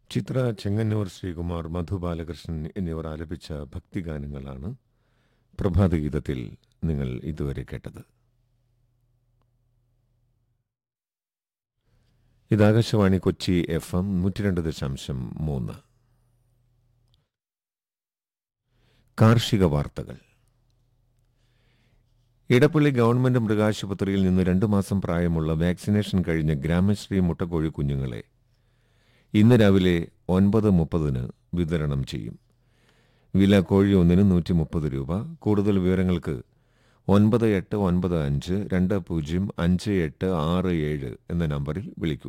ചിത്ര ചെങ്ങന്നൂർ ശ്രീകുമാർ മധു ബാലകൃഷ്ണൻ എന്നിവർ ആലപിച്ച ഭക്തിഗാനങ്ങളാണ് പ്രഭാതഗീതത്തിൽ നിങ്ങൾ ഇതുവരെ കേട്ടത് ഇത് ആകാശവാണി കൊച്ചി എഫ് എം നൂറ്റിരണ്ട് ദശാംശം മൂന്ന് കാർഷിക വാർത്തകൾ ഇടപ്പള്ളി ഗവൺമെന്റ് മൃഗാശുപത്രിയിൽ നിന്ന് രണ്ടു മാസം പ്രായമുള്ള വാക്സിനേഷൻ കഴിഞ്ഞ ഗ്രാമശ്രീ മുട്ടക്കോഴി കുഞ്ഞുങ്ങളെ ഇന്ന് രാവിലെ ഒൻപത് മുപ്പതിന് വിതരണം ചെയ്യും വില കോഴി ഒന്നിന് നൂറ്റി മുപ്പത് രൂപ കൂടുതൽ വിവരങ്ങൾക്ക് ഒൻപത് എട്ട് ഒൻപത് അഞ്ച് രണ്ട് പൂജ്യം അഞ്ച് എട്ട് ആറ് ഏഴ് എന്ന നമ്പറിൽ വിളിക്കുക